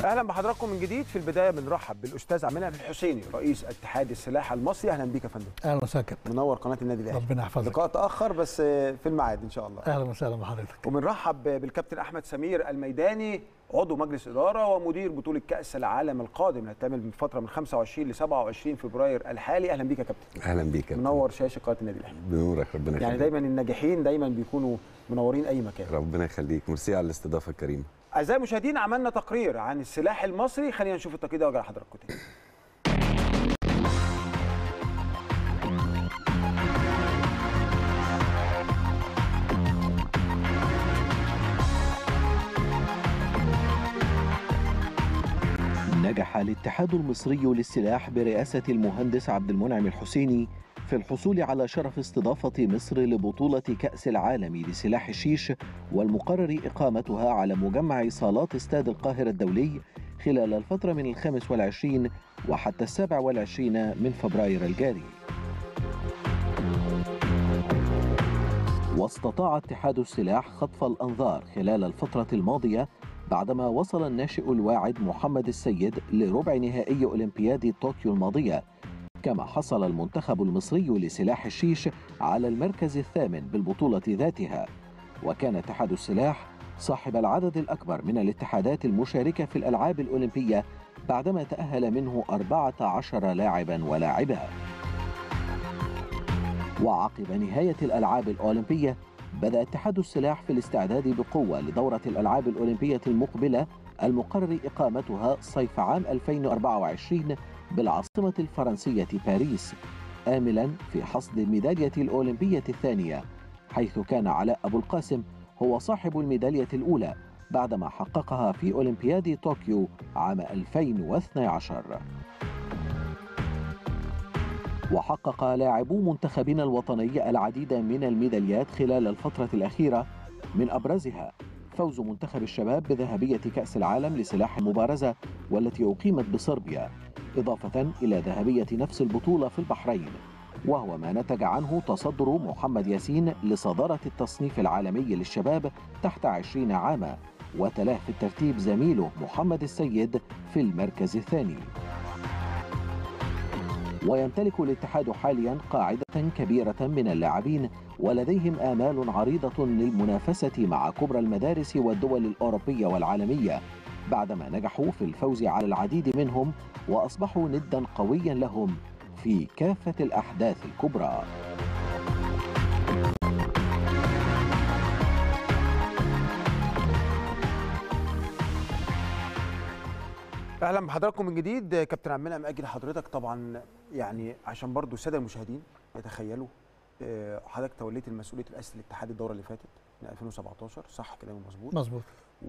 اهلا بحضراتكم من جديد في البدايه بنرحب بالاستاذ عبد المنعم الحسيني رئيس اتحاد السلاح المصري اهلا بيك يا فندم اهلا وسهلا كابتن منور قناه النادي الاهلي ربنا يحفظك لقاء تاخر بس في الميعاد ان شاء الله اهلا وسهلا بحضرتك وبنرحب بالكابتن احمد سمير الميداني عضو مجلس اداره ومدير بطوله كاس العالم القادم اللي هتعمل من فتره من 25 ل 27 فبراير الحالي اهلا بيك يا كابتن اهلا بيك يا منور شاشه قناه النادي الاهلي بنورك ربنا يخليك يعني دايما الناجحين دايما بيكونوا منورين اي مكان ربنا يخليك ميرسي على الاستضافه الكريمه اعزائي المشاهدين عملنا تقرير عن السلاح المصري خلينا نشوف التقرير ده وارجع لحضراتكم تاني نجح الاتحاد المصري للسلاح برئاسة المهندس عبد المنعم الحسيني في الحصول على شرف استضافة مصر لبطولة كأس العالم لسلاح الشيش والمقرر إقامتها على مجمع صالات استاد القاهرة الدولي خلال الفترة من الخامس والعشرين وحتى السابع والعشرين من فبراير الجاري واستطاع اتحاد السلاح خطف الأنظار خلال الفترة الماضية بعدما وصل الناشئ الواعد محمد السيد لربع نهائي أولمبياد طوكيو الماضية كما حصل المنتخب المصري لسلاح الشيش على المركز الثامن بالبطولة ذاتها وكان اتحاد السلاح صاحب العدد الأكبر من الاتحادات المشاركة في الألعاب الأولمبية بعدما تأهل منه 14 لاعبا ولاعبة وعقب نهاية الألعاب الأولمبية بدأ اتحاد السلاح في الاستعداد بقوة لدورة الألعاب الأولمبية المقبلة المقرر إقامتها صيف عام 2024 بالعاصمة الفرنسية باريس آملا في حصد الميدالية الأولمبية الثانية حيث كان علاء أبو القاسم هو صاحب الميدالية الأولى بعدما حققها في أولمبياد طوكيو عام 2012 وحقق لاعبو منتخبنا الوطني العديد من الميداليات خلال الفترة الأخيرة من أبرزها فوز منتخب الشباب بذهبية كأس العالم لسلاح المبارزة والتي أقيمت بصربيا إضافة إلى ذهبية نفس البطولة في البحرين وهو ما نتج عنه تصدر محمد ياسين لصدارة التصنيف العالمي للشباب تحت عشرين عاما وتلاه في الترتيب زميله محمد السيد في المركز الثاني ويمتلك الاتحاد حاليا قاعدة كبيرة من اللاعبين ولديهم آمال عريضة للمنافسة مع كبرى المدارس والدول الأوروبية والعالمية بعدما نجحوا في الفوز على العديد منهم وأصبحوا ندا قويا لهم في كافة الأحداث الكبرى اهلا بحضراتكم من جديد كابتن عبد المنعم اجي لحضرتك طبعا يعني عشان برضو الساده المشاهدين يتخيلوا آه، حضرتك توليت المسؤوليه رئاسه الاتحاد الدوره اللي فاتت من 2017 صح كلامي مظبوط مظبوط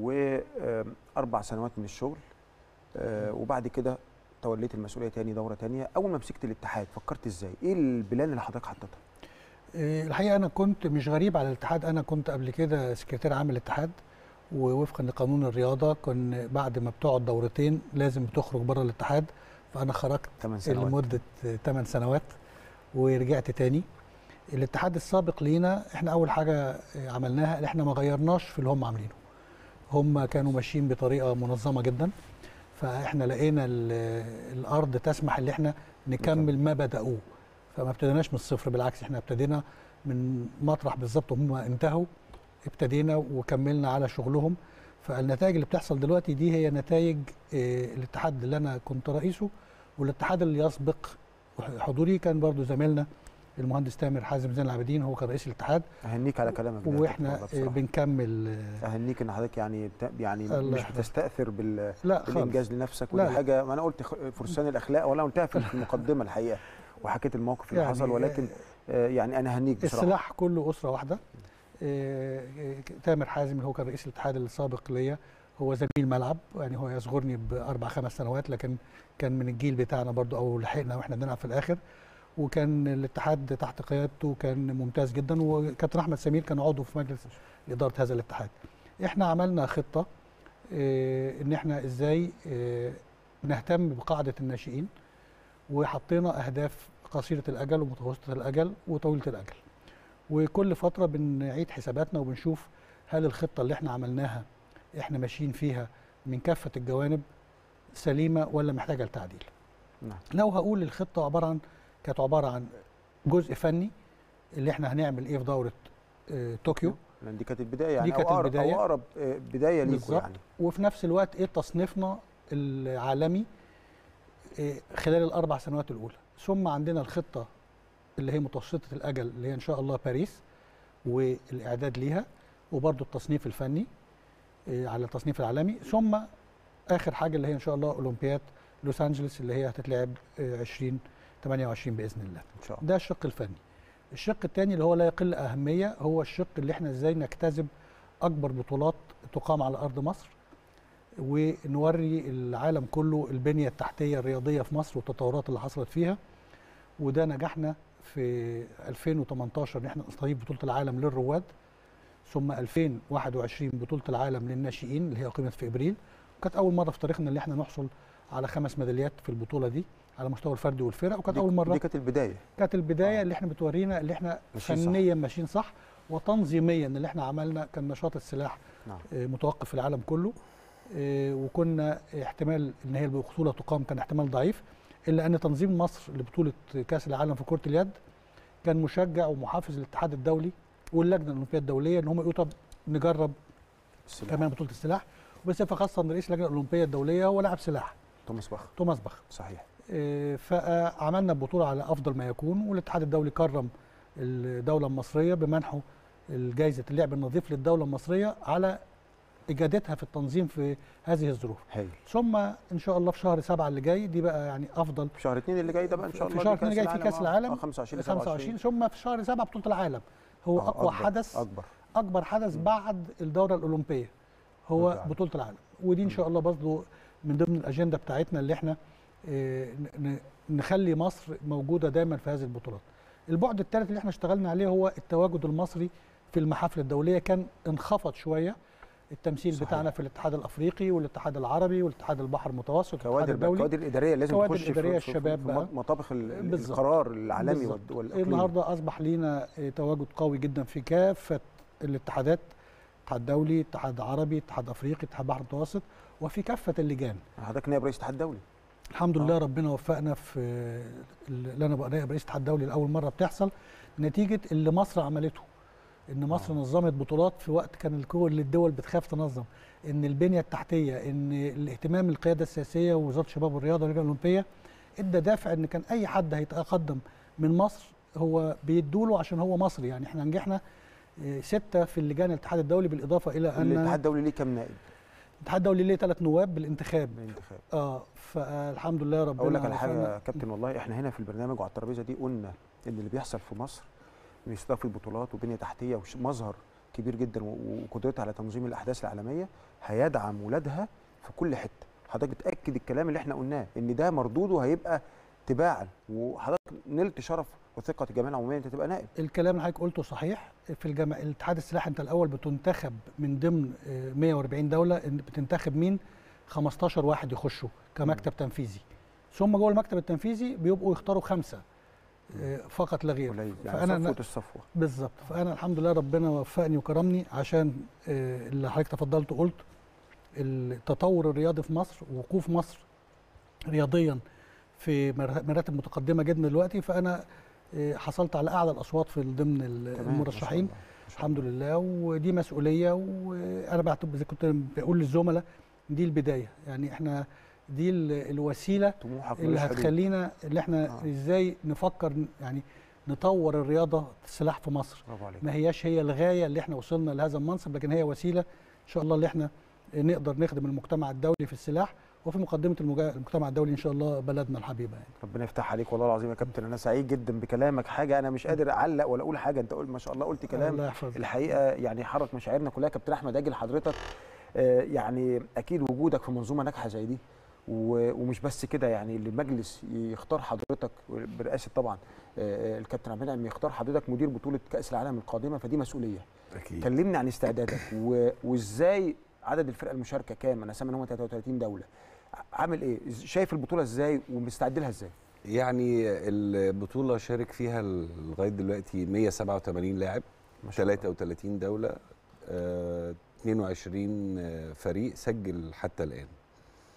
واربع سنوات من الشغل آه، وبعد كده توليت المسؤوليه تاني دوره تانية اول ما مسكت الاتحاد فكرت ازاي ايه البلان اللي حضرتك حطيتها إيه، الحقيقه انا كنت مش غريب على الاتحاد انا كنت قبل كده سكرتير عام الاتحاد ووفقا لقانون الرياضه كان بعد ما بتقعد دورتين لازم بتخرج بره الاتحاد فانا خرجت 8 سنوات لمده 8 سنوات ورجعت تاني الاتحاد السابق لينا احنا اول حاجه عملناها ان احنا ما غيرناش في اللي هم عاملينه هم كانوا ماشيين بطريقه منظمه جدا فاحنا لقينا ال- الارض تسمح ان احنا نكمل ما بداوه فما ابتديناش من الصفر بالعكس احنا ابتدينا من مطرح بالظبط هم انتهوا ابتدينا وكملنا على شغلهم فالنتائج اللي بتحصل دلوقتي دي هي نتائج آه، الاتحاد اللي انا كنت رئيسه والاتحاد اللي يسبق حضوري كان برضو زميلنا المهندس تامر حازم زين العابدين هو كان رئيس الاتحاد اهنيك على كلامك ده يا واحنا كابتن والله آه، بصراحة. بنكمل آه، اهنيك ان حضرتك يعني بتا... يعني الله مش يحفظك. بتستاثر بال... لا خالص بالانجاز لنفسك لا، ودي لا. حاجه ما انا قلت خ- فرسان الاخلاق ولا قلتها في المقدمه الحقيقه وحكيت الموقف اللي يعني حصل ولكن آه، يعني انا اهنيك بصراحه السلاح كله اسره واحده آه، آه، تامر حازم اللي هو كان رئيس الاتحاد السابق ليا هو زميل ملعب يعني هو يصغرني باربع خمس سنوات لكن كان من الجيل بتاعنا برضو او لحقنا واحنا بنلعب في الاخر وكان الاتحاد تحت قيادته كان ممتاز جدا وكابتن احمد سمير كان عضو في مجلس اداره هذا الاتحاد احنا عملنا خطه آه، ان احنا ازاي آه، نهتم بقاعده الناشئين وحطينا اهداف قصيره الاجل ومتوسطه الاجل وطويله الاجل وكل فتره بنعيد حساباتنا وبنشوف هل الخطه اللي احنا عملناها احنا ماشيين فيها من كافه الجوانب سليمه ولا محتاجه لتعديل نعم لو هقول الخطه عباره عن كانت عباره عن جزء فني اللي احنا هنعمل ايه في دوره آه، طوكيو لان دي كانت البدايه يعني دي كانت أو أقرب- البداية. او اقرب آه، بدايه ليكوا بالظبط. يعني وفي نفس الوقت ايه تصنيفنا العالمي إيه خلال الاربع سنوات الاولى ثم عندنا الخطه اللي هي متوسطه الاجل اللي هي ان شاء الله باريس والاعداد ليها وبرضه التصنيف الفني إيه على التصنيف العالمي ثم اخر حاجه اللي هي ان شاء الله اولمبياد لوس انجلوس اللي هي هتتلعب إيه، 20 28 باذن الله ان شاء الله ده الشق الفني الشق الثاني اللي هو لا يقل اهميه هو الشق اللي احنا ازاي نجتذب اكبر بطولات تقام على ارض مصر ونوري العالم كله البنيه التحتيه الرياضيه في مصر والتطورات اللي حصلت فيها وده نجحنا في 2018 ان احنا نستضيف بطوله العالم للرواد ثم 2021 بطوله العالم للناشئين اللي هي اقيمت في ابريل وكانت اول مره في تاريخنا اللي احنا نحصل على خمس ميداليات في البطوله دي على مستوى الفرد والفرق وكانت دي- اول مره دي كانت البدايه كانت البدايه آه. اللي احنا بتورينا اللي احنا ماشيين صح. فنيا ماشيين صح وتنظيميا اللي احنا عملنا كان نشاط السلاح نعم آه، متوقف في العالم كله آه، وكنا احتمال ان هي البطوله تقام كان احتمال ضعيف الا ان تنظيم مصر لبطوله كاس العالم في كره اليد كان مشجع ومحافظ للاتحاد الدولي واللجنه الاولمبيه الدوليه ان هم يقولوا طب نجرب السلاح. كمان بطوله السلاح وبصفه خاصه ان رئيس اللجنه الاولمبيه الدوليه هو لاعب سلاح توماس باخ توماس باخ صحيح آه، فعملنا بطولة على أفضل ما يكون والاتحاد الدولي كرم الدولة المصرية بمنحه الجائزة اللعب النظيف للدولة المصرية على إجادتها في التنظيم في هذه الظروف هايل ثم إن شاء الله في شهر سبعة اللي جاي دي بقى يعني أفضل في شهر اثنين اللي جاي ده بقى ان شاء في الله شهر دي اتنين جاي في كأس آه، العالم آه، 25 ل 25 ثم في شهر سبعة بطولة العالم هو آه، أقوى أكبر- حدث اكبر اكبر حدث بعد الدوره الاولمبيه بطولة هو العالم. بطوله العالم ودي ان شاء الله برضه من ضمن الاجنده بتاعتنا اللي احنا آه، ن- ن- نخلي مصر موجوده دايما في هذه البطولات البعد الثالث اللي احنا اشتغلنا عليه هو التواجد المصري في المحافل الدوليه كان انخفض شويه التمثيل صحيح. بتاعنا في الاتحاد الافريقي والاتحاد العربي والاتحاد البحر المتوسط والاتحاد كوادر بقى الدولي الكوادر الاداريه لازم كوادر تخش في- الإدارية في- في- الشباب في بقى. مطابخ ال- بالظبط. القرار العالمي بالظبط. والد- والاقليمي النهارده اصبح لينا آه، تواجد قوي جدا في كافه الاتحادات اتحاد دولي اتحاد عربي اتحاد افريقي اتحاد بحر المتوسط وفي كافه اللجان حضرتك نائب رئيس الاتحاد الدولي الحمد آه. لله ربنا وفقنا في اللي انا بقى نائب رئيس الاتحاد الدولي لاول مره بتحصل نتيجه اللي مصر عملته ان مصر آه. نظمت بطولات في وقت كان كل الدول بتخاف تنظم ان البنيه التحتيه ان الاهتمام القياده السياسيه ووزاره الشباب والرياضه واللجنه الاولمبيه ادى دافع ان كان اي حد هيتقدم من مصر هو بيدوله عشان هو مصري يعني احنا نجحنا آه، ستة في اللجان الاتحاد الدولي بالإضافة إلى أن الاتحاد الدولي ليه كام نائب الاتحاد الدولي ليه ثلاث نواب بالانتخاب بالانتخاب اه فالحمد لله ربنا اقول لك على حاجه وفقنا. يا كابتن والله احنا هنا في البرنامج وعلى الترابيزه دي قلنا ان اللي بيحصل في مصر من استضافه البطولات وبنيه تحتيه ومظهر كبير جدا و- وقدرتها على تنظيم الاحداث العالميه هيدعم ولادها في كل حته حضرتك بتاكد الكلام اللي احنا قلناه ان ده مردوده هيبقى تباعا وحضرتك نلت شرف وثقه الجمعيه العموميه انت تبقى نائب الكلام اللي حضرتك قلته صحيح في الجمع... الاتحاد السلاح انت الاول بتنتخب من ضمن آه، 140 دوله إن بتنتخب مين 15 واحد يخشوا كمكتب تنفيذي ثم جوه المكتب التنفيذي بيبقوا يختاروا خمسه آه، فقط لا غير قليل فأنا يعني ن- صفوه الصفوه بالظبط فانا الحمد لله ربنا وفقني وكرمني عشان آه، اللي حضرتك تفضلت وقلت التطور الرياضي في مصر ووقوف مصر رياضيا في مر- مراتب متقدمه جدا دلوقتي فانا آه، حصلت على اعلى الاصوات في ضمن ال- كمان، ما شاء المرشحين الله، ما شاء الحمد لله ودي مسؤوليه وانا بعتبر زي كنت بقول للزملاء دي البدايه يعني احنا دي ال- الوسيله طموحك اللي ملوش حدود. هتخلينا اللي احنا آه. ازاي نفكر ن- يعني نطور الرياضه السلاح في مصر برافو عليك ما هياش هي الغايه اللي احنا وصلنا لهذا المنصب لكن هي وسيله ان شاء الله اللي احنا نقدر نخدم المجتمع الدولي في السلاح وفي مقدمه المجا- المجتمع الدولي ان شاء الله بلدنا الحبيبه يعني ربنا يفتح عليك والله العظيم يا كابتن انا سعيد جدا بكلامك حاجه انا مش قادر اعلق ولا اقول حاجه انت قول ما شاء الله قلت كلام الله يحفظك الحقيقه يعني حرك مشاعرنا كلها كابتن احمد اجل حضرتك آه، يعني اكيد وجودك في منظومه ناجحه زي دي و- ومش بس كده يعني اللي المجلس يختار حضرتك برئاسه طبعا آه، آه، الكابتن عبد المنعم يختار حضرتك مدير بطوله كاس العالم القادمه فدي مسؤوليه اكيد كلمني عن استعدادك و- وازاي عدد الفرق المشاركه كام انا سامع ان هم 33 دوله عامل ايه إز- شايف البطوله ازاي ومستعد لها ازاي يعني البطوله شارك فيها لغايه دلوقتي 187 لاعب ما شاء الله. 33 دوله آه، 22 فريق سجل حتى الان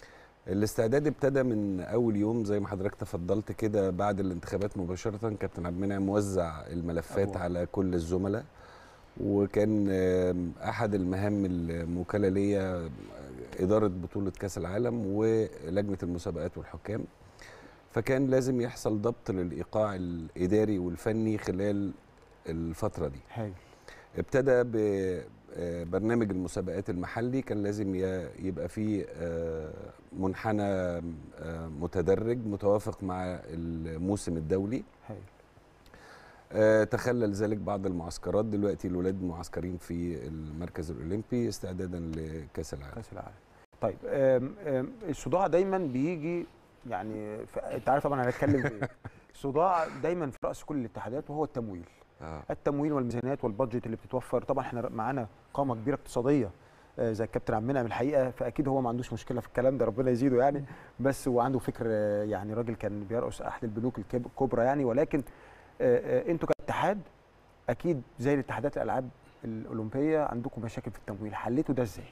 الاستعداد ابتدى من اول يوم زي ما حضرتك تفضلت كده بعد الانتخابات مباشره كابتن عبد المنعم موزع الملفات أبوه. على كل الزملاء وكان آم، احد المهام الموكله ليا آه، اداره بطوله كاس العالم ولجنه المسابقات والحكام فكان لازم يحصل ضبط للايقاع الاداري والفني خلال الفتره دي هايل ابتدى ببرنامج المسابقات المحلي كان لازم ي- يبقى فيه آه، منحنى آه، متدرج متوافق مع الموسم الدولي هايل آه، تخلل ذلك بعض المعسكرات دلوقتي الولاد معسكرين في المركز الاولمبي استعدادا لكاس العالم كاس العالم طيب آم، آم، الصداع دايما بيجي يعني ف- انت عارف طبعا انا هتكلم في ايه الصداع دايما في راس كل الاتحادات وهو التمويل آه. التمويل والميزانيات والبادجت اللي بتتوفر طبعا احنا معانا قامه كبيره اقتصاديه آه، زي الكابتن عبد المنعم الحقيقه فاكيد هو ما عندوش مشكله في الكلام ده ربنا يزيده يعني بس هو عنده فكر آه، يعني راجل كان بيرأس احد البنوك الكب- الكبرى يعني ولكن آه، آه، انتوا كاتحاد اكيد زي الاتحادات الالعاب الاولمبيه عندكم مشاكل في التمويل حليتوا ده ازاي؟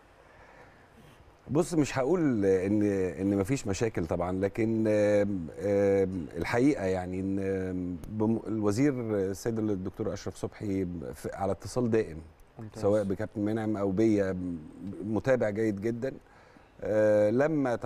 بص مش هقول ان ان مفيش مشاكل طبعا لكن آم، آم، الحقيقه يعني ان آم، بم- الوزير السيد الدكتور اشرف صبحي في- على اتصال دائم ممتاز. سواء بكابتن منعم او بيا متابع جيد جدا آه، لما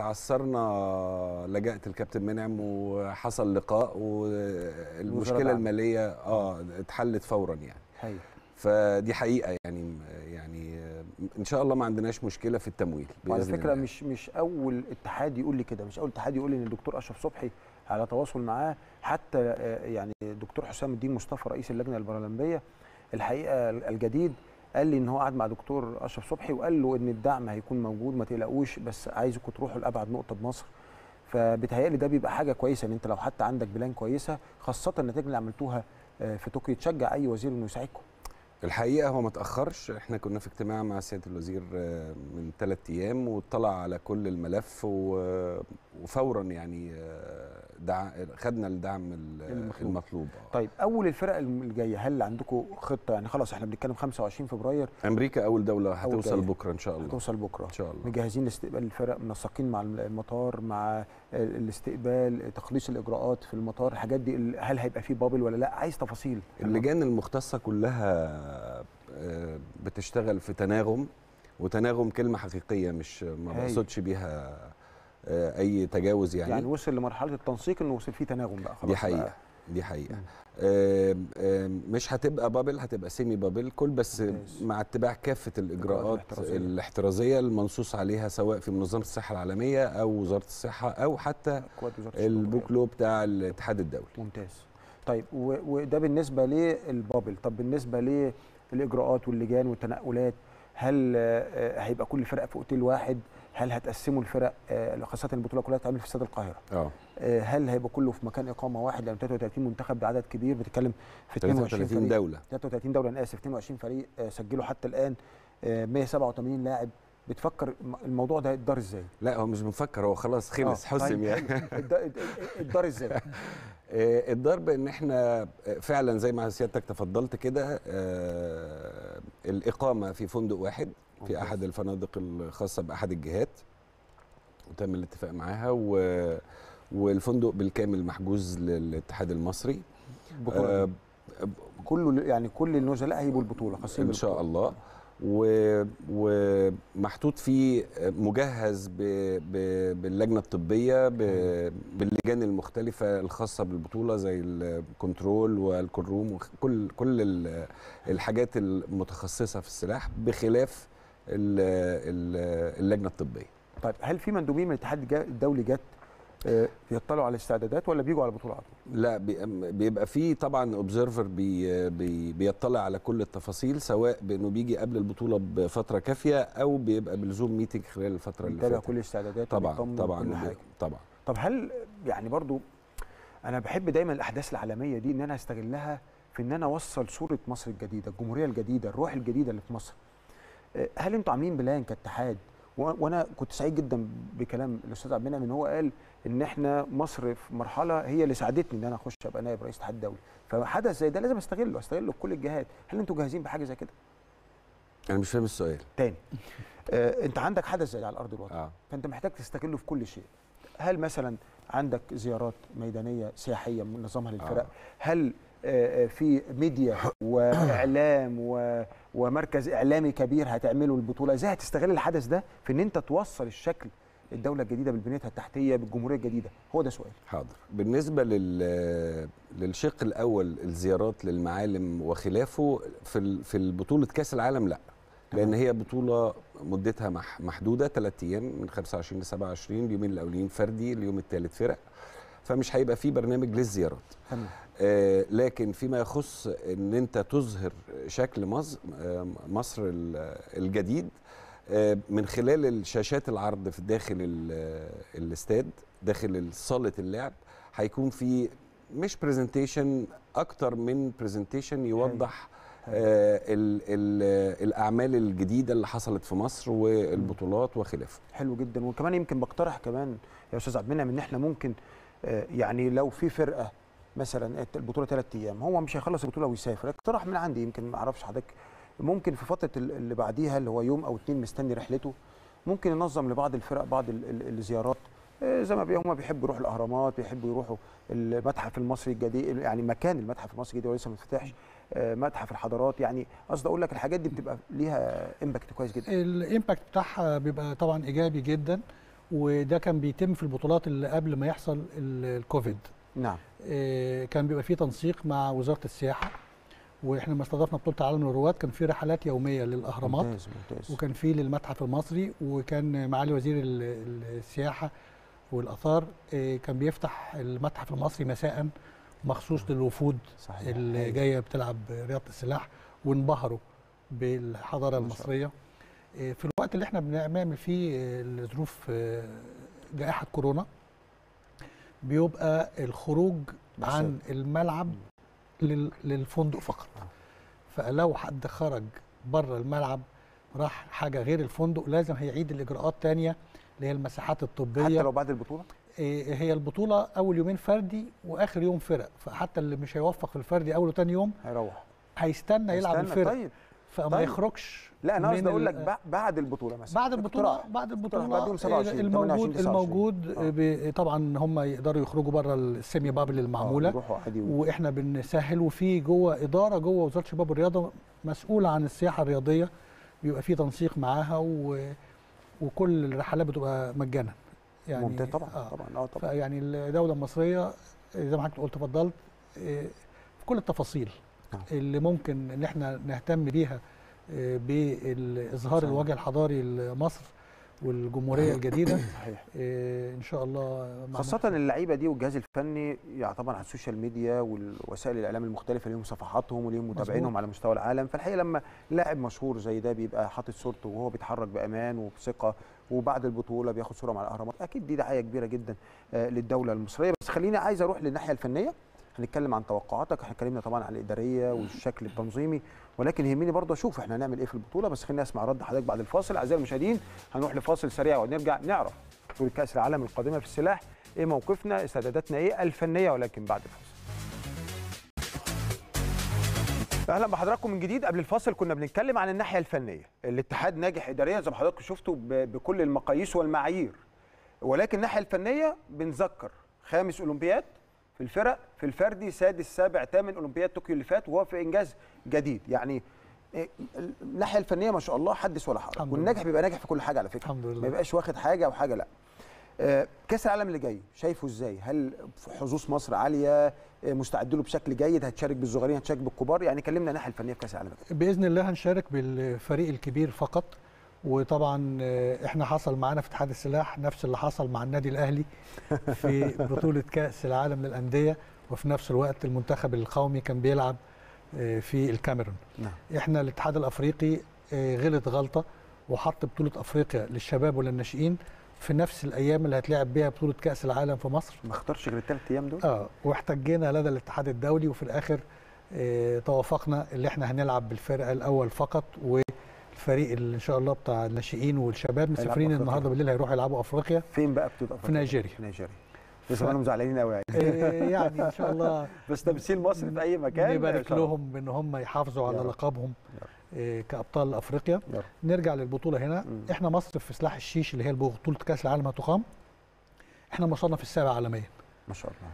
تعثرنا لجأت الكابتن منعم وحصل لقاء والمشكله العامة. الماليه اه اتحلت فورا يعني هايل فدي حقيقه يعني يعني آه، ان شاء الله ما عندناش مشكله في التمويل وعلى بإذن فكره الله. مش مش اول اتحاد يقول لي كده مش اول اتحاد يقول لي ان الدكتور اشرف صبحي على تواصل معاه حتى آه، يعني الدكتور حسام الدين مصطفى رئيس اللجنه البارالمبيه الحقيقه الجديد قال لي ان هو قعد مع دكتور اشرف صبحي وقال له ان الدعم هيكون موجود ما تقلقوش بس عايزكم تروحوا لابعد نقطه بمصر فبتهيألي ده بيبقى حاجه كويسه ان انت لو حتى عندك بلان كويسه خاصه النتائج اللي عملتوها آه، في طوكيو تشجع اي وزير انه يساعدكم الحقيقه هو ما تاخرش احنا كنا في اجتماع مع سياده الوزير آه، من ثلاث ايام واطلع على كل الملف و- وفورا يعني آه، دع... خدنا الدعم ال- المطلوب. المطلوب آه. طيب اول الفرق الجايه هل عندكم خطه يعني خلاص احنا بنتكلم 25 فبراير امريكا اول دوله هتوصل جاية. بكره ان شاء الله هتوصل بكره ان شاء الله مجهزين لاستقبال الفرق منسقين مع المطار مع الاستقبال تخليص الاجراءات في المطار الحاجات دي هل هيبقى فيه بابل ولا لا عايز تفاصيل اللجان المختصه كلها آه، بتشتغل في تناغم وتناغم كلمه حقيقيه مش ما هايل. بقصدش بيها آه، اي تجاوز يعني, يعني, وصل لمرحله التنسيق انه وصل فيه تناغم بقى خلاص دي حقيقه بقى. دي حقيقه مم. آم، آم، مش هتبقى بابل هتبقى سيمي بابل كل بس ممتاز. مع اتباع كافه الاجراءات الاحترازية. الاحترازيه المنصوص عليها سواء في منظمه الصحه العالميه او وزاره الصحه او حتى قوات وزاره الشؤون البوكلو بتاع الاتحاد الدولي ممتاز طيب و- وده بالنسبه للبابل طب بالنسبه للاجراءات واللجان والتنقلات هل آه، هيبقى كل فرقه في اوتيل واحد هل هتقسموا الفرق آه، خاصه البطوله كلها هتتعمل في استاد القاهره اه آه، هل هيبقى كله في مكان اقامه واحد لان 33 منتخب بعدد كبير بتتكلم في 22 33 فريق دوله 33 دوله انا اسف 22 فريق آه، سجلوا حتى الان آه، 187 لاعب بتفكر الم- الموضوع ده يتدار ازاي؟ لا هو مش بنفكر هو خلاص خلص آه، حسم طيب، يعني حلو. الد- الدار ازاي؟ آه، الضرب ان احنا آه، فعلا زي ما سيادتك تفضلت كده آه، الاقامه في فندق واحد في ممتاز. احد الفنادق الخاصه باحد الجهات وتم الاتفاق معاها و والفندق بالكامل محجوز للاتحاد المصري بطولة آه، كله يعني كل النزلاء هيبقوا البطوله خاصين ان شاء بالبطولة. الله و- ومحطوط فيه مجهز ب... ب... باللجنه الطبيه ب... باللجان المختلفه الخاصه بالبطوله زي الكنترول والكروم وكل كل ال- الحاجات المتخصصه في السلاح بخلاف ال... ال- اللجنه الطبيه طيب هل في مندوبين من الاتحاد الجا- الدولي جت آه، يطلعوا على الاستعدادات ولا بيجوا على البطوله على طول؟ لا بي- بيبقى فيه طبعا اوبزرفر بي بي بيطلع على كل التفاصيل سواء بانه بيجي قبل البطوله بفتره كافيه او بيبقى بالزوم ميتنج خلال الفتره اللي بيتابع فاتت كل الاستعدادات طبعا وبيطمن طبعا كل حاجه طبعا طب هل يعني برضو انا بحب دايما الاحداث العالميه دي ان انا استغلها في ان انا اوصل صوره مصر الجديده الجمهوريه الجديده الروح الجديده اللي في مصر آه، هل انتوا عاملين بلان كاتحاد و- وانا كنت سعيد جدا بكلام الاستاذ عبد المنعم ان هو قال ان احنا مصر في مرحله هي اللي ساعدتني ان انا اخش ابقى نائب رئيس اتحاد دولي فحدث زي ده لازم استغله استغله في كل الجهات هل انتوا جاهزين بحاجه زي كده انا مش فاهم السؤال تاني آه انت عندك حدث زي ده على ارض الواقع اه فانت محتاج تستغله في كل شيء هل مثلا عندك زيارات ميدانيه سياحيه منظمها للفرق آه. هل آه، آه، في ميديا واعلام و- ومركز اعلامي كبير هتعمله البطوله ازاي هتستغل الحدث ده في ان انت توصل الشكل الدوله الجديده بالبنيتها التحتيه بالجمهوريه الجديده هو ده سؤال حاضر بالنسبه لل للشق الاول الزيارات للمعالم وخلافه في ال- في البطوله كاس العالم لا لان هي بطوله مدتها مح- محدوده ثلاث ايام من 25 ل 27 اليومين الاولين فردي اليوم الثالث فرق فمش هيبقى في برنامج للزيارات تمام آه، لكن فيما يخص ان انت تظهر شكل مصر آه، مصر ال- الجديد آه، من خلال الشاشات العرض في داخل ال- الاستاد داخل صاله اللعب هيكون في مش برزنتيشن اكتر من برزنتيشن يوضح آه، ال ال الاعمال الجديده اللي حصلت في مصر والبطولات وخلافه حلو جدا وكمان يمكن بقترح كمان يا استاذ عبد المنعم ان احنا ممكن آه، يعني لو في فرقه مثلا البطوله ثلاث ايام هو مش هيخلص البطوله ويسافر اقتراح من عندي يمكن ما اعرفش حضرتك ممكن في فتره ال- اللي بعديها اللي هو يوم او اتنين مستني رحلته ممكن ينظم لبعض الفرق بعض ال- ال- الزيارات آه، زي ما بي- هم بيحبوا يروحوا الاهرامات بيحبوا يروحوا المتحف المصري الجديد يعني مكان المتحف المصري الجديد هو لسه ما اتفتحش آه، متحف الحضارات يعني قصدي اقول لك الحاجات دي بتبقى ليها امباكت كويس جدا الامباكت بتاعها بيبقى طبعا ايجابي جدا وده كان بيتم في البطولات اللي قبل ما يحصل ال- الكوفيد نعم آه، كان بيبقى فيه تنسيق مع وزاره السياحه واحنا لما استضفنا بطوله العالم للرواد كان في رحلات يوميه للاهرامات ممتاز ممتاز وكان في للمتحف المصري وكان معالي وزير ال- ال- السياحه والاثار آه، كان بيفتح المتحف المصري مساء مخصوص للوفود صحيح اللي هايل. جايه بتلعب رياضه السلاح وانبهروا بالحضاره ما شاء المصريه آه، في الوقت اللي احنا بنعمل فيه آه، الظروف آه، جائحه كورونا بيبقى الخروج بس- عن الملعب لل- للفندق فقط فلو حد خرج بره الملعب راح حاجه غير الفندق لازم هيعيد الاجراءات تانية اللي هي المساحات حتى الطبيه لو بعد البطوله إيه هي البطوله اول يومين فردي واخر يوم فرق فحتى اللي مش هيوفق في الفردي اول وتاني يوم هيروح هيستنى يلعب استنى، الفرق طيب فما طيب. يخرجش لا انا من قصدي اقول لك ال- بع- بعد البطوله مثلا بعد البطوله اقتراح. بعد البطوله بعد يوم 27 الموجود 28 الموجود آه. ب- طبعا هم يقدروا يخرجوا بره السيمي بابل المعموله آه، يروحوا عادي و- واحنا بنسهل وفي جوه اداره جوه وزاره الشباب والرياضه مسؤوله عن السياحه الرياضيه بيبقى في تنسيق معاها و... وكل الرحلات بتبقى مجانا يعني ممتاز طبعا آه. طبعا اه طبعا فيعني الدوله المصريه زي ما حضرتك قلت اتفضلت إيه، في كل التفاصيل نعم. اللي ممكن ان احنا نهتم بيها إيه، باظهار صحيح. الوجه الحضاري لمصر والجمهوريه الجديده صحيح إيه، ان شاء الله مع خاصة اللعيبة دي والجهاز الفني يعني طبعا على السوشيال ميديا والوسائل الإعلام المختلفة ليهم صفحاتهم وليهم متابعينهم مظبوط. على مستوى العالم فالحقيقة لما لاعب مشهور زي ده بيبقى حاطط صورته وهو بيتحرك بأمان وبثقة وبعد البطولة بياخد صورة مع الأهرامات أكيد دي دعاية كبيرة جدا آه، للدولة المصرية بس خليني عايز أروح للناحية الفنية هنتكلم عن توقعاتك احنا اتكلمنا طبعا عن الإدارية والشكل التنظيمي ولكن يهمني برضه أشوف احنا هنعمل إيه في البطولة بس خليني أسمع رد حضرتك بعد الفاصل أعزائي المشاهدين هنروح لفاصل سريع ونرجع نعرف بطولة كأس العالم القادمة في السلاح ايه موقفنا استعداداتنا ايه الفنيه ولكن بعد الفاصل اهلا بحضراتكم من جديد قبل الفاصل كنا بنتكلم عن الناحيه الفنيه الاتحاد ناجح اداريا زي ما حضراتكم شفتوا ب- بكل المقاييس والمعايير ولكن الناحيه الفنيه بنذكر خامس اولمبياد في الفرق في الفردي سادس سابع ثامن اولمبياد طوكيو اللي فات وهو في انجاز جديد يعني إيه، الناحيه الفنيه ما شاء الله حدث ولا حرج الحمد والناجح بيبقى ناجح في كل حاجه على فكره الحمد لله. ما يبقاش واخد حاجه او حاجه لا آه، كاس العالم اللي جاي شايفه ازاي هل حظوظ مصر عاليه آه، مستعد له بشكل جيد هتشارك بالصغيرين هتشارك بالكبار يعني كلمنا الناحيه الفنيه في كاس العالم باذن الله هنشارك بالفريق الكبير فقط وطبعا آه، احنا حصل معانا في اتحاد السلاح نفس اللي حصل مع النادي الاهلي في بطوله كاس العالم للانديه وفي نفس الوقت المنتخب القومي كان بيلعب آه، في الكاميرون نعم احنا الاتحاد الافريقي آه، غلط غلطه وحط بطوله افريقيا للشباب وللناشئين في نفس الايام اللي هتلعب بيها بطوله كاس العالم في مصر ما اختارش غير الثلاث ايام دول اه واحتجينا لدى الاتحاد الدولي وفي الاخر آه توافقنا اللي احنا هنلعب بالفرقه الاول فقط والفريق اللي ان شاء الله بتاع الناشئين والشباب مسافرين أفريقيا. النهارده بالليل هيروحوا يلعبوا افريقيا فين بقى بطوله افريقيا نيجيريا. في نيجيريا بس زمانهم زعلانين قوي يعني آه يعني ان شاء الله بس تمثيل مصر في اي مكان إن نبارك شاء الله. لهم بان هم يحافظوا على يا رب. لقبهم آه، كابطال افريقيا يا رب. نرجع للبطوله هنا مم. احنا مصر في سلاح الشيش اللي هي بطوله كاس العالم هتقام احنا مصنف السابع عالميا ما شاء الله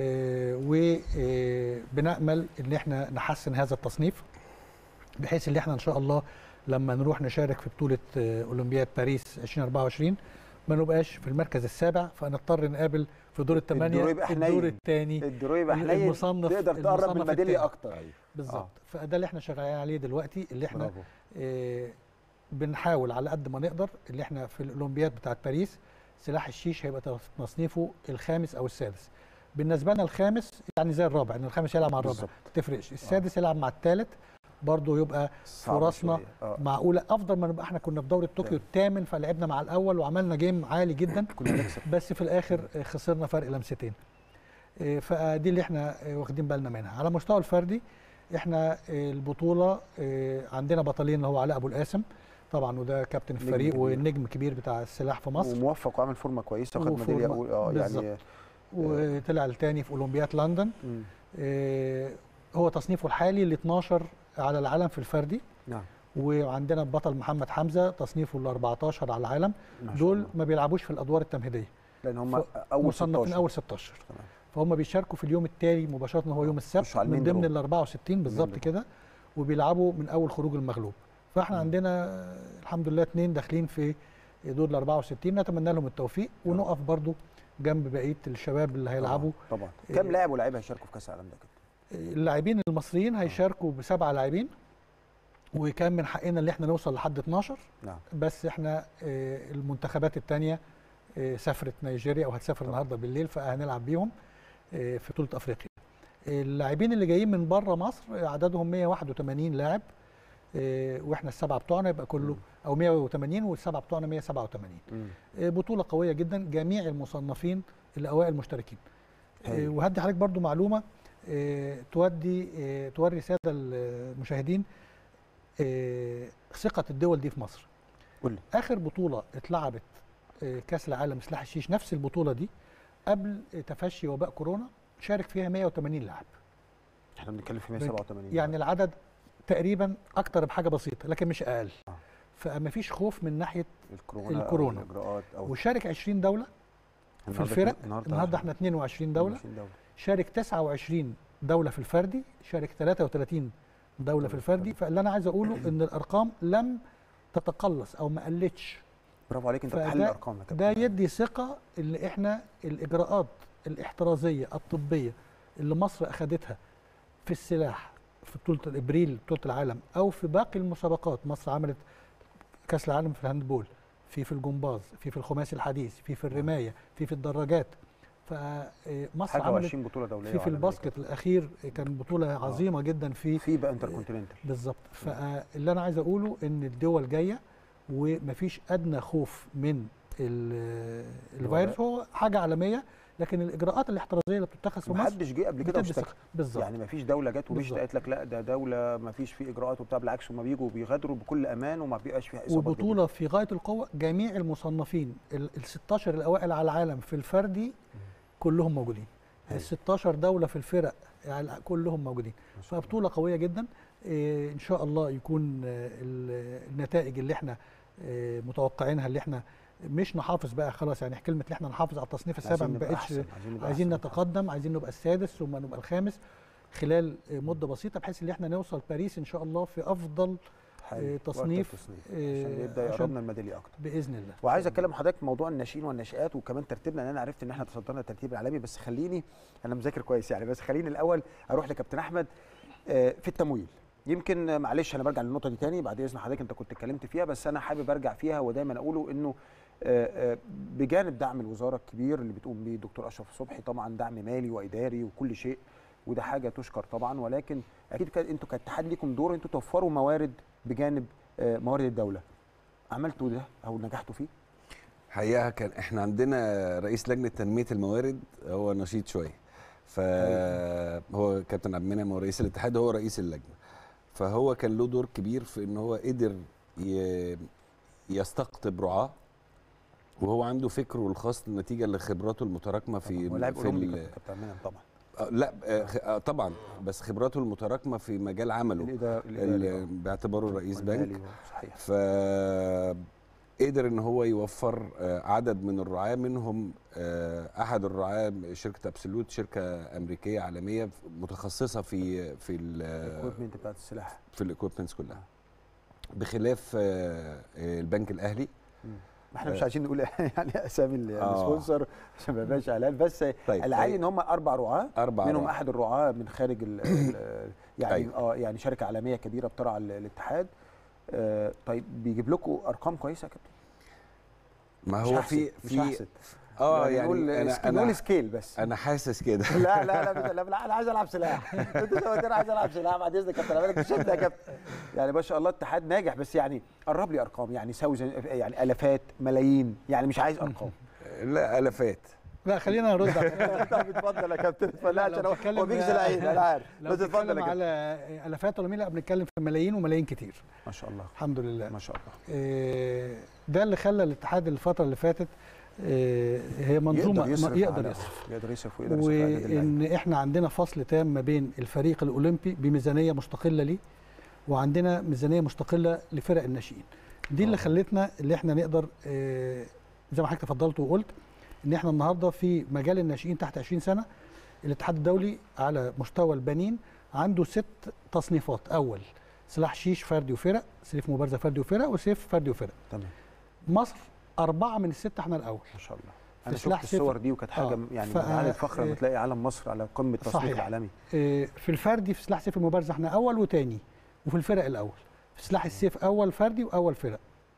وبنامل ان احنا نحسن هذا التصنيف بحيث ان احنا ان شاء الله لما نروح نشارك في بطوله آه، اولمبياد باريس 2024 ما نبقاش في المركز السابع فنضطر نقابل في دور الثمانيه الدور يبقى الدور حنين. الثاني الدرو يبقى حنين المصنف- تقدر تقرب من المصنف الميداليه التاني. اكتر بالظبط فده اللي احنا شغالين عليه دلوقتي اللي احنا برافو آه، بنحاول على قد ما نقدر اللي احنا في الاولمبياد بتاعت باريس سلاح الشيش هيبقى تصنيفه الخامس او السادس بالنسبه لنا الخامس يعني زي الرابع ان الخامس يلعب مع الرابع بالظبط. ما تفرقش السادس يلعب مع الثالث برضه يبقى صعب فرصنا شوية. آه. معقوله افضل ما نبقى احنا كنا في دوره طوكيو الثامن فلعبنا مع الاول وعملنا جيم عالي جدا كنا نكسب بس في الاخر آه، خسرنا فرق لمستين آه، فدي اللي احنا آه، واخدين بالنا منها على المستوى الفردي احنا آه، البطوله آه، عندنا بطلين اللي هو علاء ابو القاسم طبعا وده كابتن نجم الفريق كبير. والنجم كبير بتاع السلاح في مصر وموفق وعامل فورمه كويسه وخد وفورمة- ميداليه أول- اه يعني بالظبط. وطلع الثاني في اولمبياد لندن مم. آه، هو تصنيفه الحالي ال 12 على العالم في الفردي نعم وعندنا البطل محمد حمزه تصنيفه ال 14 على العالم ما شاء دول الله. ما بيلعبوش في الادوار التمهيديه لان هم ف- اول مصنفين 16 اول 16 تمام. فهم بيشاركوا في اليوم التالي مباشره هو يوم السبت يخشوا على من المين ضمن درو. ال 64 بالظبط درو. كده وبيلعبوا من اول خروج المغلوب فاحنا مم. عندنا آه، الحمد لله اثنين داخلين في دور ال 64 نتمنى لهم التوفيق ونقف برضو جنب بقيه الشباب اللي هيلعبوا طبعا إيه. كم لاعب ولاعيبه هيشاركوا في كاس العالم ده كده اللاعبين المصريين هيشاركوا بسبعه لاعبين وكان من حقنا اللي احنا نوصل لحد 12 نعم بس احنا آه، المنتخبات الثانيه سافرت نيجيريا او هتسافر النهارده بالليل فهنلعب بيهم آه، في بطوله افريقيا اللاعبين اللي جايين من بره مصر آه، عددهم 181 لاعب آه، واحنا السبعه بتوعنا يبقى كله او 180 والسبعه بتوعنا 187 مم. آه، بطوله قويه جدا جميع المصنفين الاوائل مشتركين آه، هايل. وهدي حضرتك برضو معلومه آه، تودي آه، توري الساده المشاهدين آه، ثقه الدول دي في مصر قول لي اخر بطوله اتلعبت آه، كاس العالم سلاح الشيش نفس البطوله دي قبل تفشي وباء كورونا شارك فيها 180 لاعب احنا بنتكلم في 187 يعني العدد تقريبا اكتر بحاجه بسيطه لكن مش اقل آه. فما فيش خوف من ناحيه الكورونا الكورونا. أو الاجراءات او وشارك 20 دوله في النهاردة الفرق النهارده النهارده احنا 22 دوله 22 دوله شارك 29 دوله في الفردي شارك 33 دوله في الفردي فاللي انا عايز اقوله ان الارقام لم تتقلص او ما قلتش برافو عليك انت فده- بتحلل الارقام يا ده كابتن. يدي ثقه ان احنا الاجراءات الاحترازيه الطبيه اللي مصر اخذتها في السلاح في بطوله ابريل بطوله العالم او في باقي المسابقات مصر عملت كاس العالم في الهاندبول في في الجمباز في في الخماسي الحديث في في الرمايه في في الدراجات فمصر حاجه عملت و20 بطوله دوليه في في وعالمية الباسكت الاخير كان بطوله عظيمه جدا في في بقى انتر كونتيننتال بالظبط فاللي انا عايز اقوله ان الدول جايه ومفيش ادنى خوف من ال- الفيروس هو حاجه عالميه لكن الاجراءات الاحترازيه اللي بتتخذ في مصر ومحدش جه قبل كده بتدي واشتكى ثقة. بالظبط يعني ما فيش دوله جت ومشت بالظبط. قالت لك لا ده دوله ما فيش فيه اجراءات وبتاع بالعكس هم بيجوا وبيغادروا بكل امان وما بيبقاش فيها اصابات وبطوله في غايه القوه جميع المصنفين ال ال 16 الاوائل على العالم في الفردي كلهم موجودين هاي. ال 16 دوله في الفرق يعني كلهم موجودين ما شاء الله. فبطوله قويه جدا إيه ان شاء الله يكون آه، ال- النتائج اللي احنا آه، متوقعينها اللي احنا مش نحافظ بقى خلاص يعني كلمه ان احنا نحافظ على التصنيف السابع عايزين ما نبقى بقتش أحسن، عايزين نبقى عايزين أحسن. نتقدم عايزين نبقى السادس ثم نبقى الخامس خلال آه، مده بسيطه بحيث ان احنا نوصل باريس ان شاء الله في افضل حلو. آه، وقت تصنيف، التصنيف آه، عشان يبدا عشان- يقربنا الميداليه اكتر باذن الله وعايز اتكلم حضرتك في موضوع الناشئين والناشئات وكمان ترتيبنا لان انا عرفت ان احنا تصدرنا الترتيب العالمي بس خليني انا مذاكر كويس يعني بس خليني الاول اروح لكابتن احمد آه، في التمويل يمكن آه، معلش انا برجع للنقطه دي تاني بعد اذن حضرتك انت كنت اتكلمت فيها بس انا حابب ارجع فيها ودايما اقوله انه آه، آه، بجانب دعم الوزاره الكبير اللي بتقوم بيه الدكتور اشرف صبحي طبعا دعم مالي واداري وكل شيء وده حاجه تشكر طبعا ولكن اكيد كان انتوا كاتحاد ليكم دور انتوا توفروا موارد بجانب آه، موارد الدوله عملتوا ده او نجحتوا فيه حقيقه كان احنا عندنا رئيس لجنه تنميه الموارد هو نشيط شويه فهو كابتن عبد المنعم هو رئيس الاتحاد هو رئيس اللجنه فهو كان له دور كبير في ان هو قدر ي- يستقطب رعاه وهو عنده فكره الخاص نتيجه لخبراته المتراكمه في هو لاعب في اولمبي ال- كابتن كابتن منعم طبعا آه، لا آه، خ- آه، طبعا بس خبراته المتراكمه في مجال عمله الإدارة ال- باعتباره رئيس بنك والمالي، صحيح ف قدر ان هو يوفر آه، عدد من الرعاة منهم آه، احد الرعاة شركه ابسولوت شركه امريكيه عالميه متخصصه في في ال- الاكويبمنت بتاعت السلاح في الاكويبمنتس كلها بخلاف آه، آه، البنك الاهلي ما احنا مش آه. عايزين نقول يعني اسامي ال- آه. السبونسر عشان ما يبقاش اعلان بس طيب العالي طيب. ان هم اربع رعاه اربع منهم رعاة. احد الرعاه من خارج ال ال يعني أيوة. اه يعني شركه عالميه كبيره بترعى ال- الاتحاد آه طيب بيجيب لكم ارقام كويسه يا كابتن ما مش هو هحسد، في مش في هحسد. اه نقول يعني انا سكيل- نقول انا سكيل بس انا حاسس كده لا لا لا لا, لا, لا انا عايز العب سلاح انت زي ما قلت انا عايز العب سلاح بعد اذنك يا كابتن انا بالك شفت يا كابتن يعني ما شاء الله اتحاد ناجح بس يعني قرب لي ارقام يعني سوي يعني الافات ملايين يعني مش عايز ارقام لا الافات لا خلينا نرد على طب اتفضل يا كابتن اتفضل لا، عشان لو هو بتتكلم هو بيغزي العين انا عارف لو بس اتفضل يا بنتكلم كابتن على الافات ولا مين لا بنتكلم في ملايين وملايين كتير ما شاء الله الحمد لله ما شاء الله آه، ده اللي خلى الاتحاد الفتره اللي فاتت آه، هي منظومه يقدر يصرف ما- يقدر على- يصرف يقدر يصرف ويقدر يصرف على النادي الأهلي. وان احنا عندنا فصل تام ما بين الفريق الاولمبي بميزانيه مستقله ليه وعندنا ميزانيه مستقله لفرق الناشئين دي اللي آه. خلتنا اللي احنا نقدر آه، زي ما حضرتك تفضلت وقلت ان احنا النهارده في مجال الناشئين تحت 20 سنه الاتحاد الدولي على مستوى البنين عنده ست تصنيفات اول سلاح شيش فردي وفرق سيف مبارزه فردي وفرق وسيف فردي وفرق تمام مصر أربعة من الستة احنا الأول ما شاء الله انا في سلاح شفت صفر. الصور دي وكانت حاجه آه. يعني ف- من على الفخر لما آه. تلاقي علم مصر على قمه التصنيف صحيح. العالمي آه، في الفردي في سلاح سيف المبارزة احنا أول وتاني وفي الفرق الأول في سلاح السيف أول فردي وأول فرق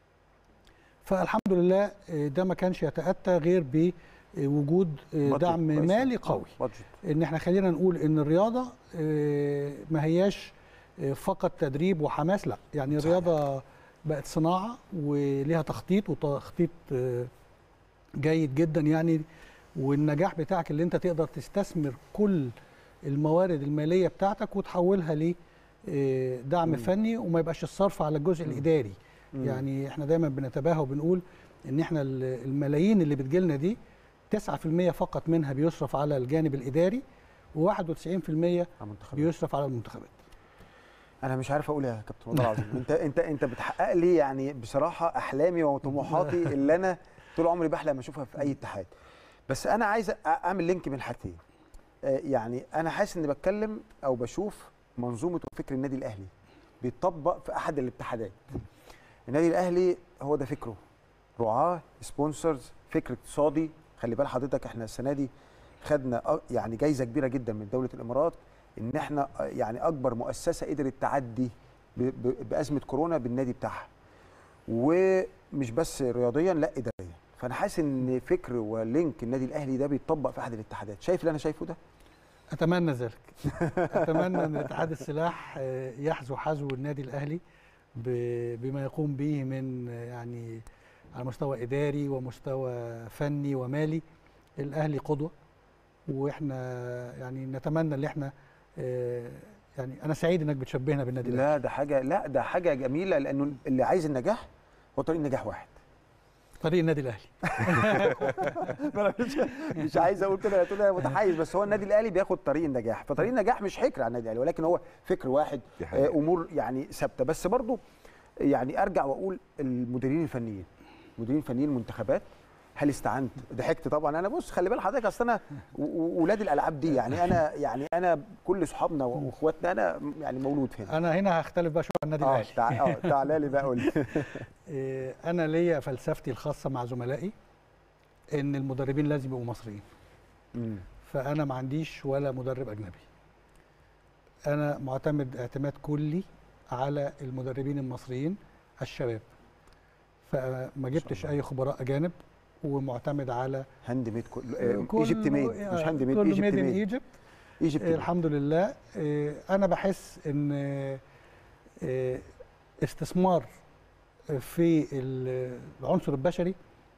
فالحمد لله آه، ده ما كانش يتأتى غير بوجود آه، بادجت دعم كويس. مالي قوي بادجت ان احنا خلينا نقول ان الرياضه آه، ما هياش آه، فقط تدريب وحماس لا يعني صحيح. الرياضه بقت صناعه وليها تخطيط وتخطيط آه، جيد جدا يعني والنجاح بتاعك اللي انت تقدر تستثمر كل الموارد الماليه بتاعتك وتحولها ل آه، دعم مم. فني وما يبقاش الصرف على الجزء مم. الاداري مم. يعني احنا دايما بنتباهى وبنقول ان احنا ال- الملايين اللي بتجيلنا دي 9% فقط منها بيصرف على الجانب الاداري و91% على المنتخبات. بيصرف على المنتخبات انا مش عارف اقول يا كابتن والله العظيم انت انت انت بتحقق لي يعني بصراحه احلامي وطموحاتي اللي انا طول عمري بحلم اشوفها في اي اتحاد بس انا عايز أ- اعمل لينك بين حاجتين آه، يعني انا حاسس اني بتكلم او بشوف منظومه وفكر النادي الاهلي بيطبق في احد الاتحادات النادي الاهلي هو ده فكره رعاه سبونسرز فكر اقتصادي خلي بال حضرتك احنا السنه دي خدنا أ- يعني جايزه كبيره جدا من دوله الامارات ان احنا أ- يعني اكبر مؤسسه قدرت تعدي ب- ب- بازمه كورونا بالنادي بتاعها ومش بس رياضيا لا اداريا فانا حاسس ان فكر ولينك النادي الاهلي ده بيتطبق في احد الاتحادات شايف اللي انا شايفه ده اتمنى ذلك اتمنى ان اتحاد السلاح آه، يحذو حذو النادي الاهلي ب- بما يقوم به من آه، يعني على مستوى اداري ومستوى فني ومالي الاهلي قدوه واحنا يعني نتمنى ان احنا آه، يعني انا سعيد انك بتشبهنا بالنادي الاهلي لا ده حاجه لا ده حاجه جميله لانه اللي عايز النجاح هو طريق النجاح واحد طريق النادي الاهلي أنا مش مش عايز اقول كده تقول انا متحيز بس هو النادي الاهلي بياخد طريق النجاح فطريق النجاح مش حكر على النادي الاهلي ولكن هو فكر واحد دي حقيقة. آه، امور يعني ثابته بس برضو يعني ارجع واقول المديرين الفنيين المديرين الفنيين المنتخبات هل استعنت ضحكت طبعا انا بص خلي بال حضرتك اصل انا و- و- ولاد الالعاب دي يعني انا يعني انا كل اصحابنا واخواتنا انا يعني مولود هنا انا هنا هختلف بقى شويه عن النادي اه الاهلي تع- اه تعالى لي بقى قول لي آه، انا ليا فلسفتي الخاصه مع زملائي ان المدربين لازم يبقوا مصريين مم. فانا ما عنديش ولا مدرب اجنبي انا معتمد اعتماد كلي على المدربين المصريين الشباب فما جبتش الله. اي خبراء اجانب ومعتمد على هاند ميد كل كل- ايجيبت ميد مش هاند ميد كله ايجيبت ميد ان ميد ايجيبت ايجيبت آه، ميد الحمد لله آه، انا بحس ان آه، آه، استثمار في ال- العنصر البشري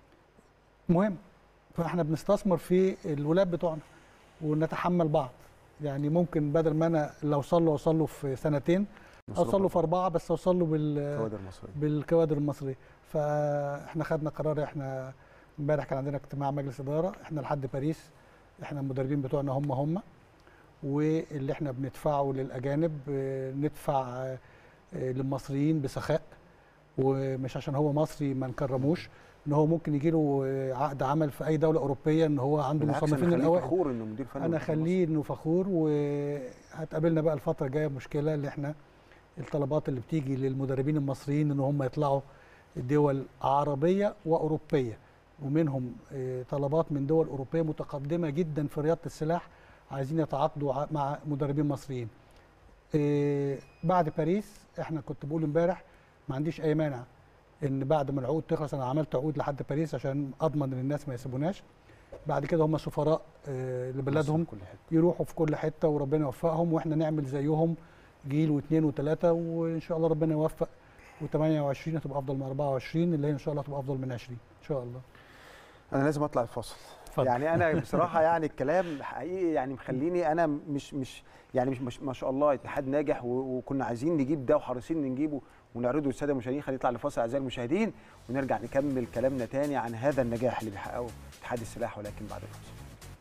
مهم فاحنا بنستثمر في الولاد بتوعنا ونتحمل بعض يعني ممكن بدل ما انا لو اوصل له اوصل له في سنتين اوصل له في اربعه بس اوصل له بال كوادر مصريه بالكوادر المصريه فاحنا خدنا قرار احنا امبارح كان عندنا اجتماع مجلس اداره احنا لحد باريس احنا المدربين بتوعنا هم هم واللي احنا بندفعه للاجانب آه، ندفع آه، آه، للمصريين بسخاء ومش عشان هو مصري ما نكرموش ان هو ممكن يجي له عقد عمل في اي دوله اوروبيه ان هو عنده بالعكس مصنفين انا خليه الاوائل فخور انه مدير فني انا منتخب مصر. خليه انه فخور وهتقابلنا بقى الفتره الجايه مشكله اللي احنا الطلبات اللي بتيجي للمدربين المصريين ان هم يطلعوا دول عربيه واوروبيه ومنهم آه، طلبات من دول اوروبيه متقدمه جدا في رياضه السلاح عايزين يتعاقدوا ع- مع مدربين مصريين آه، بعد باريس احنا كنت بقول امبارح ما عنديش اي مانع ان بعد ما العقود تخلص انا عملت عقود لحد باريس عشان اضمن ان الناس ما يسيبوناش بعد كده هم سفراء آه، لبلدهم مصر في كل حتة. يروحوا في كل حته وربنا يوفقهم واحنا نعمل زيهم جيل واثنين وثلاثه وان شاء الله ربنا يوفق و28 هتبقى افضل من 24 اللي هي ان شاء الله هتبقى افضل من 20 ان شاء الله انا لازم اطلع الفاصل اتفضل. يعني انا بصراحه يعني الكلام حقيقي يعني مخليني انا مش مش يعني مش, مش ما شاء الله اتحاد ناجح و- وكنا عايزين نجيب ده وحريصين نجيبه ونعرضه للساده المشاهدين خلينا نطلع لفاصل اعزائي المشاهدين ونرجع نكمل كلامنا تاني عن هذا النجاح اللي بيحققه اتحاد السلاح ولكن بعد الفاصل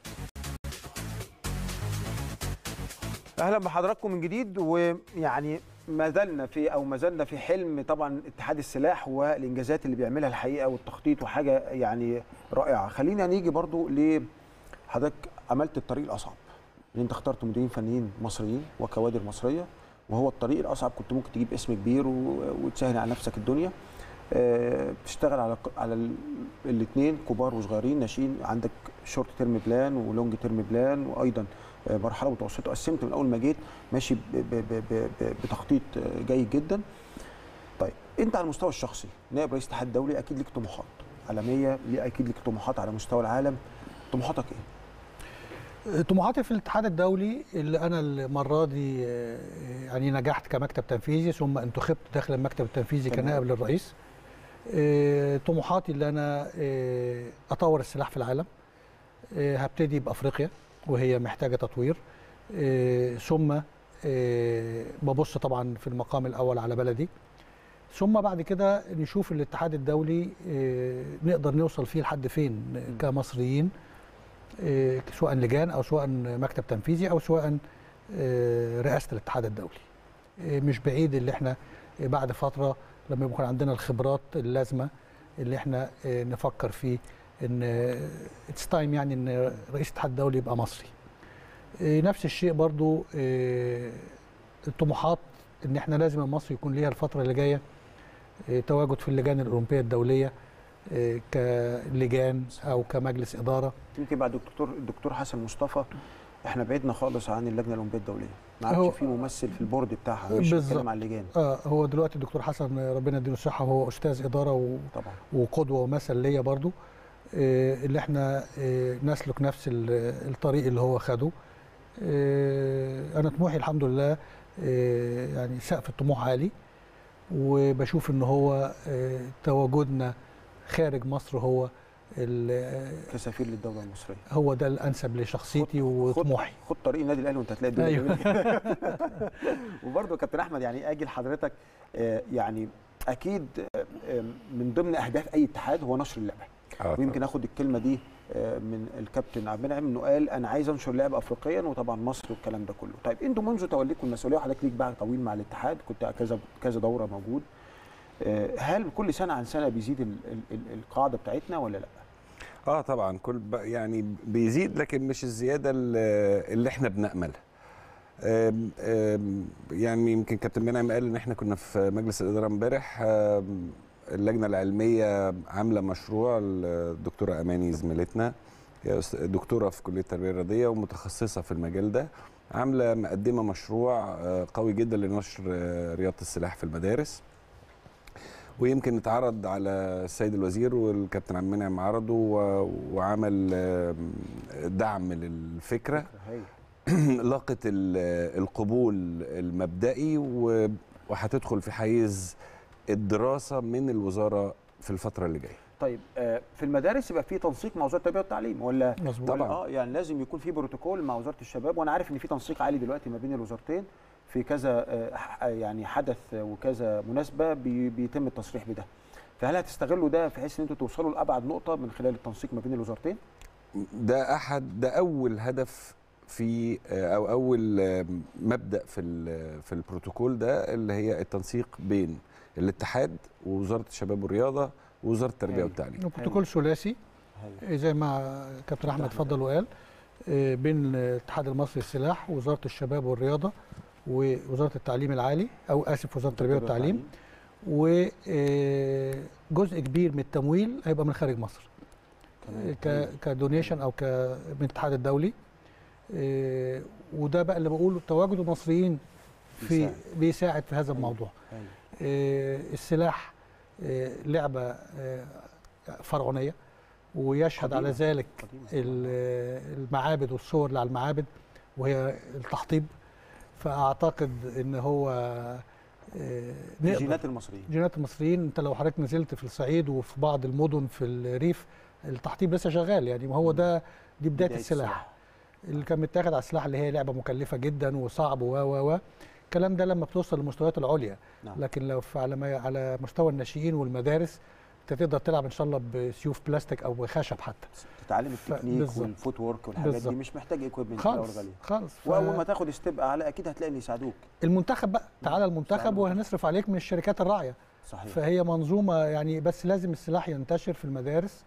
اهلا بحضراتكم من جديد ويعني ما زلنا في او ما زلنا في حلم طبعا اتحاد السلاح والانجازات اللي بيعملها الحقيقه والتخطيط وحاجه يعني رائعه خلينا نيجي برضو لحضرتك عملت الطريق الاصعب ان انت اخترت مديرين فنيين مصريين وكوادر مصريه وهو الطريق الاصعب كنت ممكن تجيب اسم كبير و- وتسهل على نفسك الدنيا آه، بتشتغل على على الاثنين كبار وصغيرين ناشئين عندك شورت تيرم بلان ولونج تيرم بلان وايضا آه، مرحله متوسطه قسمت من اول ما جيت ماشي ب- ب- ب- ب- ب- بتخطيط آه، جيد جدا طيب انت على المستوى الشخصي نائب رئيس الاتحاد الدولي اكيد ليك طموحات عالميه ليه اكيد ليك طموحات على مستوى العالم طموحاتك ايه طموحاتي في الاتحاد الدولي اللي انا المره دي آه، يعني نجحت كمكتب تنفيذي ثم انتخبت داخل المكتب التنفيذي تمام. كنائب للرئيس آه، طموحاتي اللي انا آه، اطور السلاح في العالم آه، هبتدي بافريقيا وهي محتاجه تطوير آه، ثم آه، ببص طبعا في المقام الاول على بلدي ثم بعد كده نشوف الاتحاد الدولي آه، نقدر نوصل فيه لحد فين كمصريين آه، سواء لجان او سواء مكتب تنفيذي او سواء آه، رئاسه الاتحاد الدولي آه، مش بعيد اللي احنا آه، بعد فتره لما يكون عندنا الخبرات اللازمه اللي احنا آه، نفكر فيه ان اتس تايم يعني ان رئيس الاتحاد الدولي يبقى مصري آه، نفس الشيء برضو آه، الطموحات ان احنا لازم مصر يكون ليها الفتره اللي جايه آه، تواجد في اللجان الاولمبيه الدوليه آه، كلجان او كمجلس اداره يمكن بعد الدكتور الدكتور حسن مصطفى احنا بعدنا خالص عن اللجنه الاولمبيه الدوليه ما هو- عادش في ممثل في البورد بتاعها مش بالظبط. بيتكلم عن اللجان اه هو دلوقتي الدكتور حسن ربنا يديله الصحه وهو استاذ اداره و... طبعا وقدوه ومثل ليا برضو آه اللي احنا آه نسلك نفس ال- الطريق اللي هو خده آه انا طموحي الحمد لله آه يعني سقف الطموح عالي وبشوف ان هو آه تواجدنا خارج مصر هو ال- كسفير للدوله المصريه هو ده الانسب لشخصيتي وطموحي خد طريق النادي الاهلي وانت هتلاقي الدنيا أيوة. جميلة. وبرضه يا كابتن احمد يعني اجي لحضرتك آه، يعني اكيد آه، آه، من ضمن اهداف اي اتحاد هو نشر اللعبه آه ويمكن اخد الكلمه دي آه، من الكابتن عبد المنعم انه قال انا عايز انشر لعبه افريقيا وطبعا مصر والكلام ده كله طيب انتوا منذ توليكم المسؤوليه وحضرتك ليك باع طويل مع الاتحاد كنت كذا كذا دوره موجود آه، هل كل سنه عن سنه بيزيد ال- ال- ال- القاعده بتاعتنا ولا لا اه طبعا كل ب- يعني بيزيد لكن مش الزياده اللي اللي احنا بناملها آم، آم، يعني يمكن كابتن منعم قال ان احنا كنا في مجلس الاداره امبارح آم، اللجنه العلميه عامله مشروع الدكتوره اماني زميلتنا هي أست- دكتوره في كليه التربيه الرياضيه ومتخصصه في المجال ده عامله مقدمه مشروع آه، قوي جدا لنشر آه، رياضه السلاح في المدارس ويمكن اتعرض على السيد الوزير والكابتن عبد المنعم عرضه و- وعمل آم، دعم للفكره هي لاقت ال- القبول المبدئي و- وهتدخل في حيز الدراسه من الوزاره في الفتره اللي جايه طيب آه، في المدارس يبقى في تنسيق مع وزاره التربيه والتعليم ولا مظبوط ولا طبعاً. اه يعني لازم يكون في بروتوكول مع وزاره الشباب وانا عارف ان في تنسيق عالي دلوقتي ما بين الوزارتين في كذا آه، ح- يعني حدث وكذا مناسبه بي- بيتم التصريح بده فهل هتستغلوا ده في حيث ان انتوا توصلوا لابعد نقطه من خلال التنسيق ما بين الوزارتين ده احد ده اول هدف في آه، او اول آه، مبدا في ال- في البروتوكول ده اللي هي التنسيق بين الاتحاد ووزاره الشباب والرياضه ووزاره التربيه هايل. والتعليم بروتوكول ثلاثي هايل. زي ما كابتن احمد أحمد. اتفضل وقال آه، بين الاتحاد المصري للسلاح ووزاره الشباب والرياضه ووزاره التعليم العالي او اسف وزاره التربيه والتعليم وجزء كبير من التمويل هيبقى من خارج مصر تمام. ك كدونيشن او ك من الاتحاد الدولي آه، وده بقى اللي بقوله تواجد المصريين في بيساعد. بيساعد في هذا الموضوع هايل. آه، السلاح آه، لعبه آه، فرعونيه ويشهد على قديمة. ذلك قديمة. ال- المعابد والصور اللي على المعابد وهي التحطيب فاعتقد ان هو آه، نقدر جينات المصريين جينات المصريين انت لو حضرتك نزلت في الصعيد وفي بعض المدن في الريف التحطيب لسه شغال يعني ما هو ده دي بدايه, بداية السلاح اللي كان متاخد على السلاح اللي هي لعبه مكلفه جدا وصعب و و و الكلام ده لما بتوصل للمستويات العليا نعم. لكن لو في على ما على مستوى الناشئين والمدارس انت تقدر تلعب ان شاء الله بسيوف بلاستيك او بخشب حتى تتعلم ف- التكنيك بالظبط. والفوت وورك والحاجات دي بالظبط. مش محتاج ايكويبمنت خالص غاليه خالص ف- واول ما تاخد ستيب اعلى اكيد هتلاقي اللي يساعدوك المنتخب بقى تعالى المنتخب تعالى. وهنصرف عليك من الشركات الراعيه صحيح فهي منظومه يعني بس لازم السلاح ينتشر في المدارس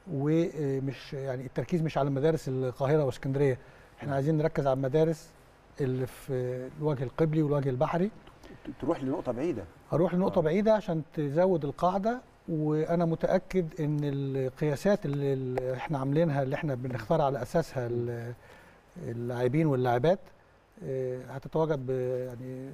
ومش يعني التركيز مش على مدارس القاهره واسكندريه احنا عايزين نركز على المدارس اللي في الوجه القبلي والوجه البحري ت- تروح لنقطه بعيده هروح لنقطه آه. بعيده عشان تزود القاعده وانا متاكد ان القياسات اللي اللي احنا عاملينها اللي احنا بنختار على اساسها ال- اللاعبين واللاعبات آه، هتتواجد ب- يعني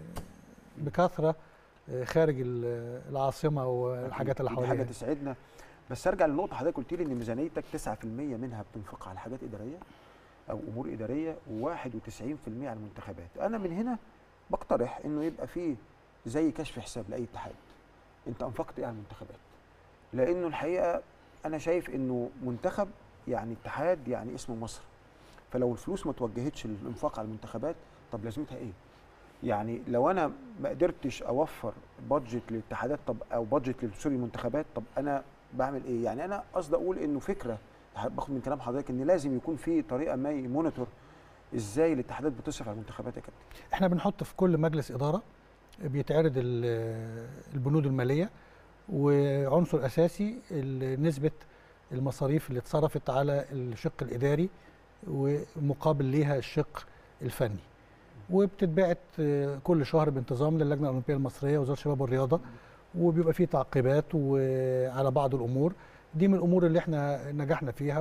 بكثره آه، خارج ال- العاصمه والحاجات اللي دي حاجه حواليها تسعدنا بس ارجع للنقطه حضرتك قلت لي ان ميزانيتك 9% منها بتنفق على حاجات اداريه او امور اداريه و91% على المنتخبات انا من هنا بقترح انه يبقى فيه زي كشف حساب لاي اتحاد انت انفقت ايه على المنتخبات لانه الحقيقه انا شايف انه منتخب يعني اتحاد يعني اسم مصر فلو الفلوس ما توجهتش للانفاق على المنتخبات طب لازمتها ايه يعني لو انا ما قدرتش اوفر بادجت للاتحادات طب او بادجت سوري المنتخبات طب انا بعمل ايه يعني انا قصدي اقول انه فكره باخد من كلام حضرتك ان لازم يكون في طريقه ما يمونيتور ازاي الاتحادات بتصرف على المنتخبات يا كابتن احنا بنحط في كل مجلس اداره بيتعرض ال- البنود الماليه وعنصر اساسي ال- نسبه المصاريف اللي اتصرفت على الشق الاداري ومقابل ليها الشق الفني وبتتبعت آه، كل شهر بانتظام للجنه الاولمبيه المصريه وزاره الشباب والرياضه وبيبقى فيه تعقيبات وعلى بعض الامور دي من الامور اللي احنا نجحنا فيها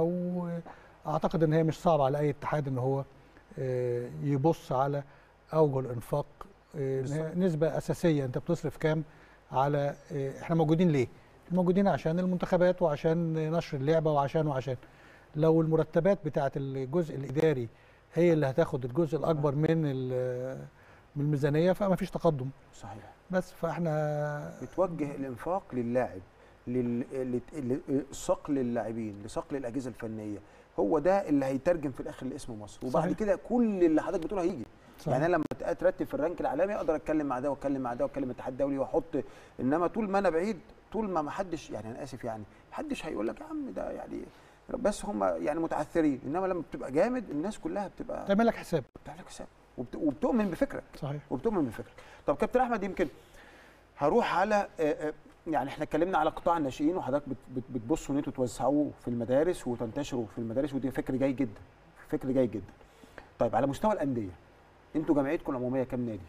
واعتقد ان هي مش صعبه على اي اتحاد ان هو آه، يبص على اوجه الانفاق آه، إن هي نسبه اساسيه انت بتصرف كام على آه، احنا موجودين ليه؟ موجودين عشان المنتخبات وعشان نشر اللعبه وعشان وعشان لو المرتبات بتاعه الجزء الاداري هي اللي هتاخد الجزء الاكبر من ال- من الميزانيه فما فيش تقدم صحيح بس فاحنا بتوجه الانفاق للاعب لل- لل- لصقل اللاعبين لصقل الاجهزه الفنيه هو ده اللي هيترجم في الاخر لاسم مصر وبعد صحيح. كده كل اللي حضرتك بتقوله هيجي صحيح. يعني انا لما اترتب في الرانك العالمي اقدر اتكلم مع ده واتكلم مع ده واتكلم الاتحاد الدولي واحط انما طول ما انا بعيد طول ما ما حدش يعني انا اسف يعني محدش هيقول لك يا عم ده يعني بس هم يعني متعثرين انما لما بتبقى جامد الناس كلها بتبقى تعمل لك حساب بتعمل لك حساب وبت- وبتؤمن بفكرك صحيح وبتؤمن بفكرك طب كابتن احمد يمكن هروح على آه، آه، يعني احنا اتكلمنا على قطاع الناشئين وحضرتك بت- بت- بتبصوا ان انتوا توزعوه في المدارس وتنتشروا في المدارس ودي فكر جيد جدا فكر جيد جدا طيب على مستوى الانديه انتوا جمعيتكم العموميه كام نادي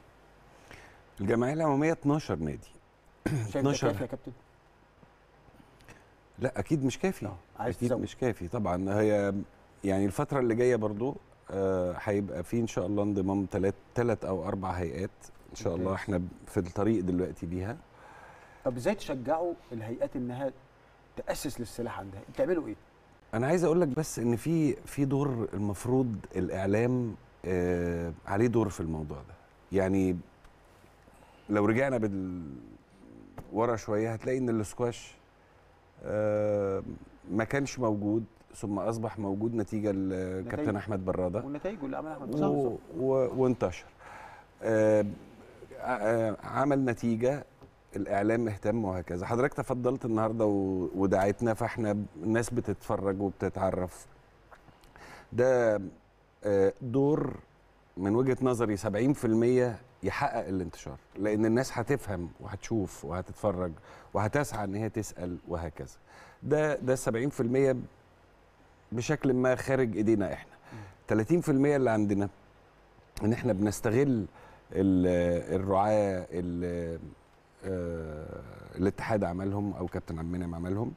الجمعيه العموميه 12 نادي شايف ده 12. كافي يا كابتن لا اكيد مش كافي آه، عايز اكيد تزود. مش كافي طبعا هي يعني الفتره اللي جايه برضو آه، هيبقى في ان شاء الله انضمام ثلاث ثلاث او اربع هيئات ان شاء الله ممتاز. احنا في الطريق دلوقتي بيها طب ازاي تشجعوا الهيئات انها تاسس للسلاح عندها بتعملوا ايه انا عايز اقول لك بس ان في في دور المفروض الاعلام آه عليه دور في الموضوع ده يعني لو رجعنا بال ورا شويه هتلاقي ان الاسكواش آه ما كانش موجود ثم اصبح موجود نتيجه لكابتن نتائج. احمد براده والنتائج اللي عملها احمد صح. مصطفى. و... و... وانتشر آه آه عمل نتيجه الاعلام اهتم وهكذا حضرتك تفضلت النهارده و... ودعيتنا فاحنا الناس بتتفرج وبتتعرف ده آه، دور من وجهه نظري 70% يحقق الانتشار لان الناس هتفهم وهتشوف وهتتفرج وهتسعى ان هي تسال وهكذا ده ده 70% بشكل ما خارج ايدينا احنا 30% اللي عندنا ان احنا بنستغل ال- الرعاه اللي آه، الاتحاد عملهم او كابتن عبد المنعم عملهم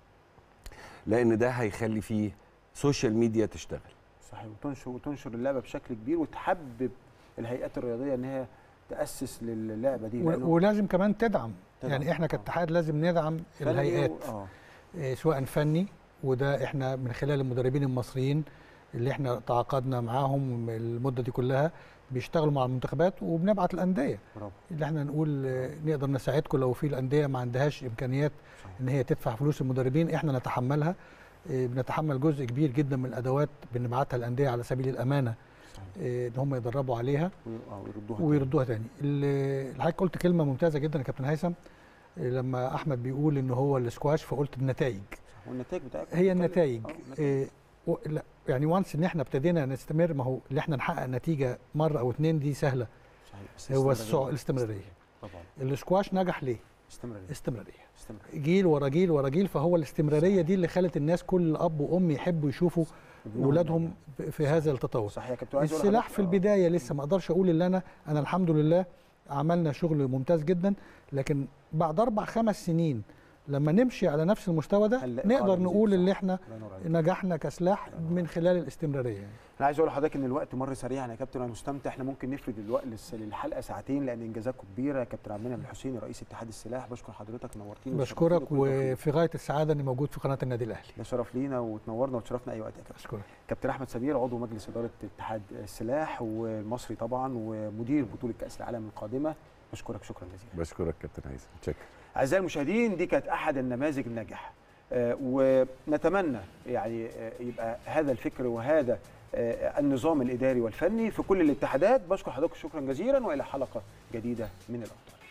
لان ده هيخلي فيه سوشيال ميديا تشتغل صحيح وتنشر وتنشر اللعبه بشكل كبير وتحبب الهيئات الرياضيه ان هي تاسس للعبه دي و- لأنه ولازم كمان تدعم تدعم. يعني احنا آه. كاتحاد لازم ندعم فني الهيئات و- اه إيه، سواء فني وده احنا من خلال المدربين المصريين اللي احنا تعاقدنا معاهم المده دي كلها بيشتغلوا مع المنتخبات وبنبعت الانديه برافو اللي احنا نقول آه، نقدر نساعدكم لو في الانديه ما عندهاش امكانيات صحيح. ان هي تدفع فلوس المدربين احنا نتحملها إيه، بنتحمل جزء كبير جدا من الادوات بنبعتها الانديه على سبيل الامانه صحيح إيه، ان هم يدربوا عليها وي- آه، ويردوها ويردوها تاني ال- الحقيقه قلت كلمه ممتازه جدا يا كابتن هيثم إيه، لما احمد بيقول ان هو السكواش فقلت النتائج صح. والنتائج بتاعتكم هي بتتكلم. النتائج آه، النتائج. إيه و- لا يعني وانس ان احنا ابتدينا نستمر ما هو اللي احنا نحقق نتيجه مره او اتنين دي سهله صحيح بس هو استمرارية. السع- الاستمراريه طبعا السكواش نجح ليه؟ استمراريه استمراريه استمراريه جيل ورا جيل ورا جيل فهو الاستمراريه دي اللي خلت الناس كل اب وام يحبوا يشوفوا ابنهم اولادهم في هذا التطور صحيح يا كابتن عايز أقول السلاح لحضرتك- في آه. البدايه لسه ما اقدرش اقول ان انا انا الحمد لله عملنا شغل ممتاز جدا لكن بعد اربع خمس سنين لما نمشي على نفس المستوى ده هنلاقي نقدر قاعدة نقول مزيد، اللي صح. احنا الله ينور عليك. نجحنا كسلاح من خلال الاستمراريه يعني. انا عايز اقول لحضرتك ان الوقت مر سريعا يا كابتن انا مستمتع احنا ممكن نفرد الوقت للس- للحلقه ساعتين لان انجازاتكم كبيره يا كابتن عبد المنعم الحسيني رئيس اتحاد السلاح بشكر حضرتك نورتيني بشكرك وشرفتيني وكل توفيق. وفي غايه السعاده اني موجود في قناه النادي الاهلي ده شرف لينا وتنورنا وتشرفنا اي وقت يا كابتن بشكرك كابتن احمد سمير عضو مجلس اداره اتحاد السلاح والمصري طبعا ومدير بطوله كاس العالم القادمه بشكرك شكرا جزيلا بشكرك كابتن هيثم شكرا اعزائي المشاهدين دي كانت احد النماذج الناجحه آه، ونتمنى يعني آه، يبقى هذا الفكر وهذا آه، النظام الاداري والفني في كل الاتحادات بشكر حضرتك شكرا جزيلا والى حلقه جديده من الابطال